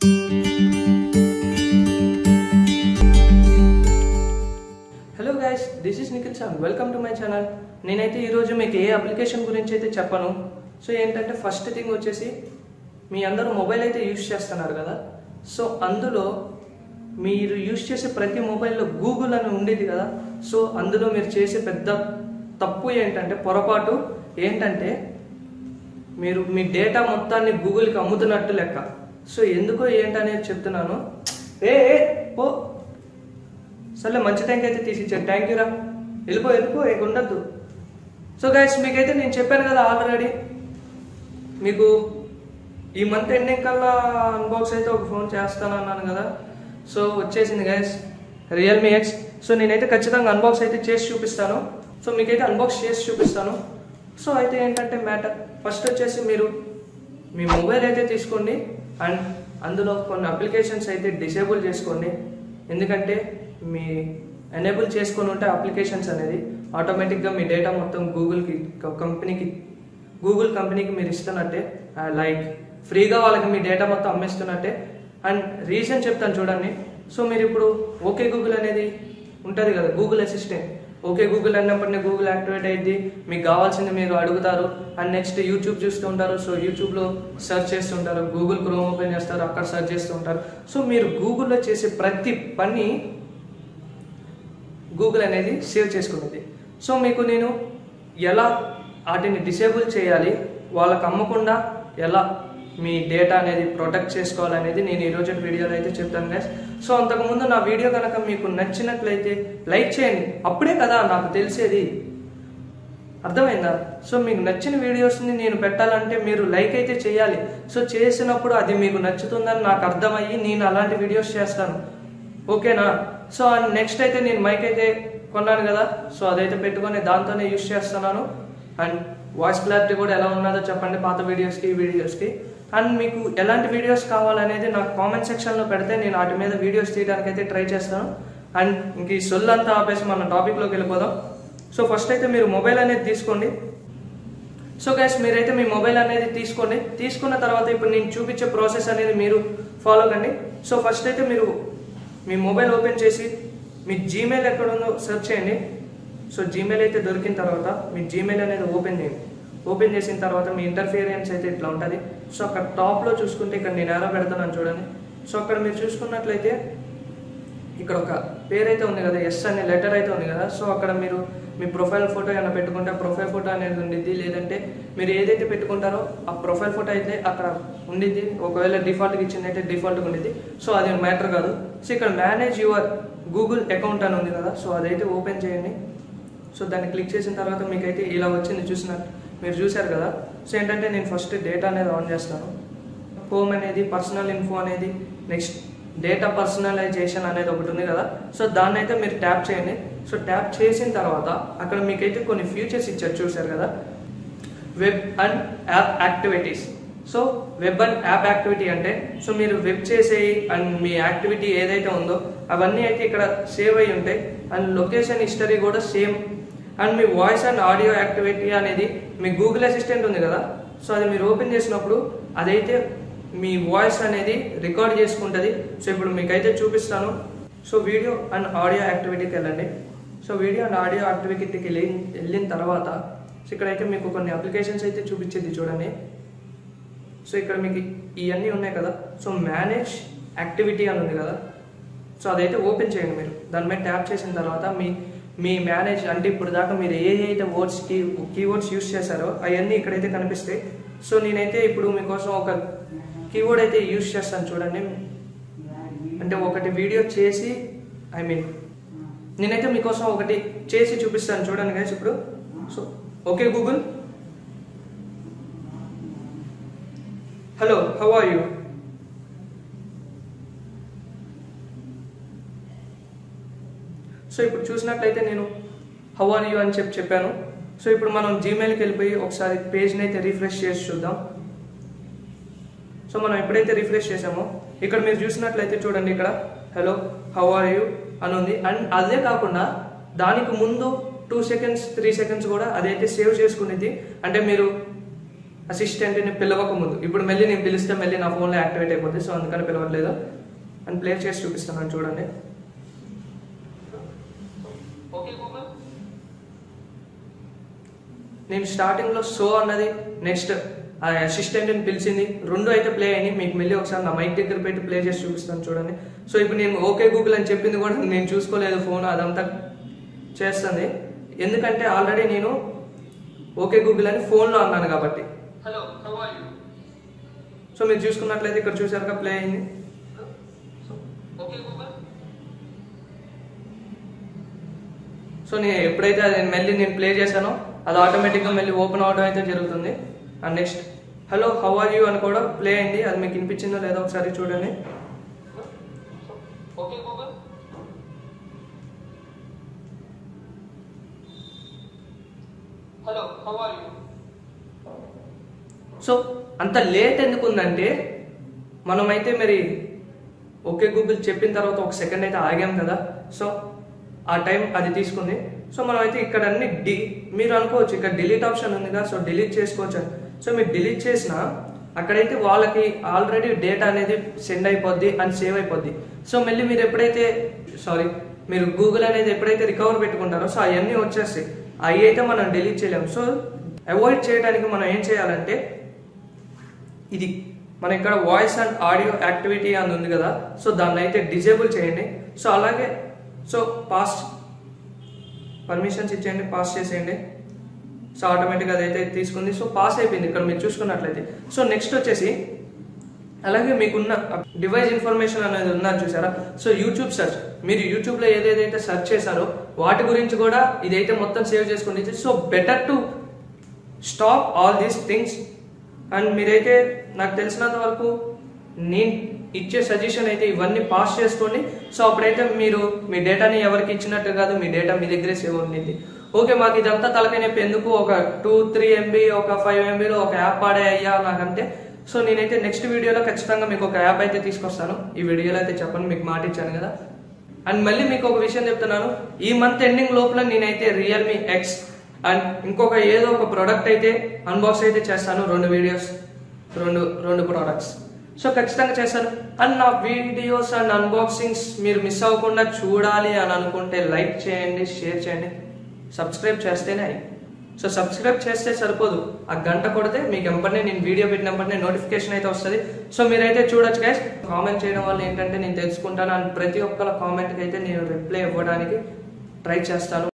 Hello guys this is Nikhil sir welcome to my channel నేనైతే ఈరోజు మీకు ఏ అప్లికేషన్ గురించి అయితే చెప్పను సో ఏంటంటే ఫస్ట్ థింగ్ వచ్చేసి మీ అందరూ మొబైల్ అయితే యూజ్ చేస్తున్నారు కదా సో అందులో మీరు యూజ్ చేసే ప్రతి మొబైల్లో గూగుల్ అని ఉండేది కదా సో అందులో మీరు చేసే పెద్ద తప్పు ఏంటంటే పొరపాటు ఏంటంటే మీరు మీ డేటా మొత్తాన్ని గూగుల్కి అమ్ముతున్నట్టు లెక్క సో ఎందుకో ఏంటనేది చెప్తున్నాను ఏ ఏ, పో సర్లే మంచి ట్యాంక్ అయితే తీసిచ్చాను థ్యాంక్ యూ రా వెళ్ళిపో వెళ్ళిపో ఇక ఉండద్దు సో గైస్ మీకైతే నేను చెప్పాను కదా ఆల్రెడీ మీకు ఈ మంత్ ఎండింగ్ కల్లా అన్బాక్స్ అయితే ఒక ఫోన్ చేస్తాను అన్నాను కదా సో వచ్చేసింది గైస్ రియల్మీ ఎక్స్ సో నేనైతే ఖచ్చితంగా అన్బాక్స్ అయితే చేసి చూపిస్తాను సో మీకైతే అన్బాక్స్ చేసి చూపిస్తాను సో అయితే ఏంటంటే మ్యాటర్ ఫస్ట్ వచ్చేసి మీరు మీ మొబైల్ అయితే తీసుకోండి అండ్ అందులో కొన్ని అప్లికేషన్స్ అయితే డిసేబుల్ చేసుకోండి ఎందుకంటే మీ ఎనేబుల్ చేసుకొని ఉంటే అప్లికేషన్స్ అనేది ఆటోమేటిక్గా మీ డేటా మొత్తం గూగుల్కి కంపెనీకి గూగుల్ కంపెనీకి మీరు ఇస్తున్నట్టే లైక్ ఫ్రీగా వాళ్ళకి మీ డేటా మొత్తం అమ్మేస్తున్నట్టే అండ్ రీజన్ చెప్తాను చూడండి సో మీరు ఇప్పుడు ఓకే గూగుల్ అనేది ఉంటుంది కదా గూగుల్ అసిస్టెంట్ ఓకే గూగుల్ అన్నప్పటినీ గూగుల్ యాక్టివేట్ అయ్యింది మీకు కావాల్సింది మీరు అడుగుతారు అండ్ నెక్స్ట్ యూట్యూబ్ చూస్తూ ఉంటారు సో యూట్యూబ్లో సెర్చ్ చేస్తుంటారు గూగుల్ క్రోమ్ ఓపెన్ చేస్తారు అక్కడ సెర్చ్ చేస్తూ ఉంటారు సో మీరు గూగుల్లో చేసే ప్రతి పని గూగుల్ అనేది సేవ్ చేసుకున్నది సో మీకు నేను ఎలా వాటిని డిసేబుల్ చేయాలి వాళ్ళకి అమ్మకుండా ఎలా మీ డేటా అనేది ప్రొటెక్ట్ చేసుకోవాలనేది నేను ఈరోజు వీడియోలో అయితే చెప్తాను గైస్ సో అంతకుముందు నా వీడియో కనుక మీకు నచ్చినట్లయితే లైక్ చేయండి అప్పుడే కదా నాకు తెలిసేది అర్థమైందా సో మీకు నచ్చిన వీడియోస్ని నేను పెట్టాలంటే మీరు లైక్ అయితే చేయాలి సో చేసినప్పుడు అది మీకు నచ్చుతుందని నాకు అర్థమయ్యి నేను అలాంటి వీడియోస్ చేస్తాను ఓకేనా సో అండ్ నెక్స్ట్ అయితే నేను మైక్ అయితే కొన్నాను కదా సో అదైతే పెట్టుకొని దాంతోనే యూస్ చేస్తున్నాను అండ్ వాయిస్ క్లారిటీ కూడా ఎలా ఉన్నదో చెప్పండి పాత వీడియోస్కి ఈ వీడియోస్కి అండ్ మీకు ఎలాంటి వీడియోస్ కావాలనేది నాకు కామెంట్ సెక్షన్లో పెడితే నేను వాటి మీద వీడియోస్ తీయడానికి అయితే ట్రై చేస్తాను అండ్ ఇంక ఈ సొల్లంతా ఆపేసి మన టాపిక్లోకి వెళ్ళిపోదాం సో ఫస్ట్ అయితే మీరు మొబైల్ అనేది తీసుకోండి సో గైస్ మీరైతే మీ మొబైల్ అనేది తీసుకోండి తీసుకున్న తర్వాత ఇప్పుడు నేను చూపించే ప్రాసెస్ అనేది మీరు ఫాలో కండి సో ఫస్ట్ అయితే మీరు మీ మొబైల్ ఓపెన్ చేసి మీ జీమెయిల్ ఎక్కడ ఉందో సెర్చ్ చేయండి సో జీమెయిల్ అయితే దొరికిన తర్వాత మీ జీమెయిల్ అనేది ఓపెన్ చేయండి ఓపెన్ చేసిన తర్వాత మీ ఇంటర్ఫియరెన్స్ అయితే ఇట్లా ఉంటుంది సో అక్కడ టాప్లో చూసుకుంటే ఇక్కడ నేను ఎలా పెడతానని చూడండి సో అక్కడ మీరు చూసుకున్నట్లయితే ఇక్కడ ఒక పేరు అయితే ఉంది కదా ఎస్ అనే లెటర్ అయితే ఉంది కదా సో అక్కడ మీరు మీ ప్రొఫైల్ ఫోటో ఏమైనా పెట్టుకుంటే ఆ ప్రొఫైల్ ఫోటో అనేది ఉండిద్ది లేదంటే మీరు ఏదైతే పెట్టుకుంటారో ఆ ప్రొఫైల్ ఫోటో అయితే అక్కడ ఉండిద్ది ఒకవేళ డిఫాల్ట్గా ఇచ్చింది అయితే డిఫాల్ట్గా ఉండిద్ది సో అది మ్యాటర్ కాదు సో ఇక్కడ మేనేజ్ యువర్ గూగుల్ అకౌంట్ అని ఉంది కదా సో అదైతే ఓపెన్ చేయండి సో దాన్ని క్లిక్ చేసిన తర్వాత మీకైతే ఇలా వచ్చింది చూసినట్టు మీరు చూశారు కదా సో ఏంటంటే నేను ఫస్ట్ డేటా అనేది ఆన్ చేస్తాను హోమ్ అనేది పర్సనల్ ఇన్ఫో అనేది నెక్స్ట్ డేటా పర్సనలైజేషన్ అనేది ఒకటి ఉంది కదా సో దాన్ని అయితే మీరు ట్యాప్ చేయండి సో ట్యాప్ చేసిన తర్వాత అక్కడ మీకైతే కొన్ని ఫ్యూచర్స్ ఇచ్చారు చూశారు కదా web and app activities so web and app activity అంటే సో మీరు వెబ్ చేసే అండ్ మీ యాక్టివిటీ ఏదైతే ఉందో అవన్నీ అయితే ఇక్కడ సేవ్ అయి ఉంటాయి అండ్ లొకేషన్ హిస్టరీ కూడా సేమ్ అండ్ మీ వాయిస్ అండ్ ఆడియో యాక్టివిటీ అనేది మీ గూగుల్ అసిస్టెంట్ ఉంది కదా సో అది మీరు ఓపెన్ చేసినప్పుడు అదైతే మీ వాయిస్ అనేది రికార్డ్ చేసుకుంటుంది సో ఇప్పుడు మీకైతే చూపిస్తాను సో వీడియో అండ్ ఆడియో యాక్టివిటీకి వెళ్ళండి సో వీడియో అండ్ ఆడియో యాక్టివిటీకి వెళ్ళి వెళ్ళిన తర్వాత సో ఇక్కడైతే మీకు కొన్ని అప్లికేషన్స్ అయితే చూపించేది చూడండి సో ఇక్కడ మీకు ఇవన్నీ ఉన్నాయి కదా సో మేనేజ్ యాక్టివిటీ అని ఉంది కదా సో అదైతే ఓపెన్ చేయండి మీరు దాని మీద ట్యాప్ చేసిన తర్వాత మీ మీ మేనేజ్ అంటే ఇప్పుడు దాకా మీరు ఏ అయితే వర్డ్స్కి కీవర్డ్స్ యూస్ చేశారో అవన్నీ ఇక్కడైతే కనిపిస్తాయి సో నేనైతే ఇప్పుడు మీకోసం ఒక కీవర్డ్ అయితే యూస్ చేస్తాను చూడండి అంటే ఒకటి వీడియో చేసి ఐ మీన్ నేనైతే మీకోసం ఒకటి చేసి చూపిస్తాను చూడండి గైస్ ఇప్పుడు so okay Google hello how are you so ఇప్పుడు చూసినట్లయితే నేను హౌ ఆర్ యూ అని చెప్పి చెప్పాను సో ఇప్పుడు మనం జీమెయిల్కి వెళ్ళిపోయి ఒకసారి పేజ్ని అయితే రిఫ్రెష్ చేసి చూద్దాం సో మనం ఎప్పుడైతే రిఫ్రెష్ చేసామో ఇక్కడ మీరు చూసినట్లయితే చూడండి ఇక్కడ హలో హౌ ఆర్ యూ అని ఉంది అండ్ అదే కాకుండా దానికి ముందు టూ సెకండ్స్ త్రీ సెకండ్స్ కూడా అదైతే సేవ్ చేసుకునేది అంటే మీరు అసిస్టెంట్ని పిలవక ముందు ఇప్పుడు మళ్ళీ నేను పిలిస్తే మళ్ళీ నా ఫోన్లో యాక్టివేట్ అయిపోతుంది సో అందుకని పిలవట్లేదు అని ప్లే చేసి చూపిస్తున్నాను చూడండి నేను స్టార్టింగ్లో షో అన్నది నెక్స్ట్ ఆ అసిస్టెంట్ని పిలిచింది రెండు అయితే ప్లే అయినాయి మీకు మళ్ళీ ఒకసారి నా మైక్ దగ్గర పెట్టి ప్లే చేసి చూపిస్తాను చూడండి సో ఇప్పుడు నేను ఓకే గూగుల్ అని చెప్పింది కూడా నేను చూసుకోలేదు ఫోన్ అదంతా చేస్తుంది ఎందుకంటే ఆల్రెడీ నేను ఓకే గూగుల్ అని ఫోన్లో అన్నాను కాబట్టి Hello, how are you? So మీరు చూసుకున్నట్లయితే ఇక్కడ చూసారుగా ప్లే అయింది Okay, Google. సో నేను ఎప్పుడైతే అది మళ్ళీ నేను ప్లే చేశానో అది ఆటోమేటిక్గా మళ్ళీ ఓపెన్ అవడం అయితే జరుగుతుంది and next hello how are you అని కూడా ప్లే అయింది అది మీకు వినిపించిందో లేదో ఒకసారి చూడండి Okay, Google. Hello, how are you? So అంత లేట్ ఎందుకు ఉందంటే మనమైతే మరి ఓకే గూగుల్ చెప్పిన తర్వాత ఒక సెకండ్ అయితే ఆగాం కదా సో ఆ టైం అది తీసుకుంది సో మనం అయితే ఇక్కడ అన్ని డి మీరు అనుకోవచ్చు ఇక్కడ డిలీట్ ఆప్షన్ ఉంది కదా సో డిలీట్ చేసుకోవచ్చు అని. సో మీరు డిలీట్ చేసిన అక్కడైతే వాళ్ళకి ఆల్రెడీ డేటా అనేది సెండ్ అయిపోద్ది అని సేవ్ అయిపోద్ది సో మళ్ళీ మీరు ఎప్పుడైతే సారీ మీరు గూగుల్ అనేది ఎప్పుడైతే రికవర్ పెట్టుకుంటారో సో అవన్నీ వచ్చేస్తాయి అవి అయితే మనం డిలీట్ చేయలేము సో అవాయిడ్ చేయడానికి మనం ఏం చేయాలంటే ఇది మన ఇక్కడ వాయిస్ అండ్ ఆడియో యాక్టివిటీ అని ఉంది కదా సో దాన్ని అయితే డిజేబుల్ చేయండి సో అలాగే సో పాస్ పర్మిషన్స్ ఇచ్చేయండి పాస్ చేసేయండి సో ఆటోమేటిక్గా అదైతే తీసుకుంది సో పాస్ అయిపోయింది ఇక్కడ మీరు చూసుకున్నట్లయితే సో నెక్స్ట్ వచ్చేసి అలాగే మీకున్న డివైస్ ఇన్ఫర్మేషన్ అనేది ఉన్నది చూసారా సో యూట్యూబ్ సెర్చ్ మీరు యూట్యూబ్లో ఏదేదైతే సెర్చ్ చేశారో వాటి గురించి కూడా ఇదైతే మొత్తం సేవ్ చేసుకుంటుంది so better to stop all these things and మీరైతే నాకు తెలిసినంత వరకు నేను ఇచ్చే సజెషన్ అయితే ఇవన్నీ పాస్ చేసుకోండి సో అప్పుడైతే మీరు మీ డేటాని ఎవరికి ఇచ్చినట్టు కాదు మీ డేటా మీ దగ్గరే సేవ్ ఉంటుంది ఓకే మాకు ఇదంతా తలకాయ నొప్పి ఎందుకు ఒక టూ త్రీ ఎంబీ ఒక ఫైవ్ ఎంబీలో ఒక యాప్ ఆడే అయ్యా నాకంటే సో నేనైతే నెక్స్ట్ వీడియోలో ఖచ్చితంగా మీకు ఒక యాప్ అయితే తీసుకొస్తాను ఈ వీడియోలో అయితే చెప్పను మీకు మాట ఇచ్చాను కదా అండ్ మళ్ళీ మీకు ఒక విషయం చెప్తున్నాను ఈ మంత్ ఎండింగ్ లోపల నేనైతే రియల్మీ ఎక్స్ అండ్ ఇంకొక ఏదో ఒక ప్రోడక్ట్ అయితే అన్బాక్స్ అయితే చేస్తాను రెండు వీడియోస్ రెండు రెండు ప్రోడక్ట్స్ సో ఖచ్చితంగా చేస్తాను అండ్ నా వీడియోస్ అండ్ అన్బాక్సింగ్స్ మీరు మిస్ అవ్వకుండా చూడాలి అని అనుకుంటే లైక్ చేయండి షేర్ చేయండి సబ్స్క్రైబ్ చేస్తేనే అయ్యి సో సబ్స్క్రైబ్ చేస్తే సరిపోదు ఆ గంట కొడితే మీకు వెంబడినే నేను వీడియో పెట్టిన వెంబడినే నోటిఫికేషన్ అయితే వస్తుంది సో మీరైతే చూడొచ్చు గైస్ కామెంట్ చేయడం వల్ల ఏంటంటే నేను తెలుసుకుంటాను అండ్ ప్రతి ఒక్కల కామెంట్కి అయితే నేను రిప్లై ఇవ్వడానికి ట్రై చేస్తాను